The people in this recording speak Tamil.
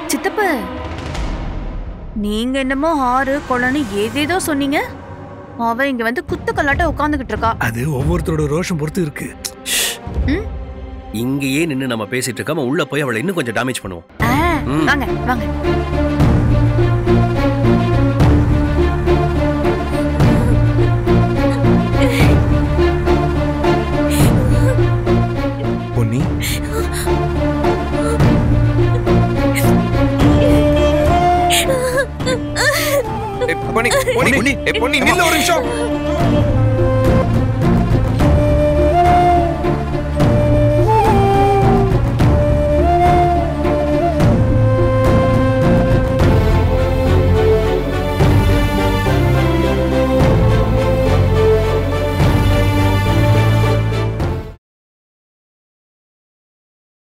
சித்தப்ப நீங்க என்னமோ ஆறு குளம்னு ஏதேதோ சொன்னீங்க அவ இங்க வந்து குத்து கல்லாட்ட உட்காந்துகிட்டு இருக்கா அது ஒவ்வொருத்தரோட ரோஷம் பொறுத்து இருக்கு ம்? இங்கேயே நின்னு நம்ம பேசிட்டு இருக்காம உள்ள போய் அவளை இன்னும் கொஞ்சம் டேமேஜ் பண்ணுவோம் ஆ, ம். வாங்க வாங்க பொன்னி ஏய், பொன்னி பொன்னி பொன்னி ஏய், பொன்னி நில்ல ஒரு நிமிஷம்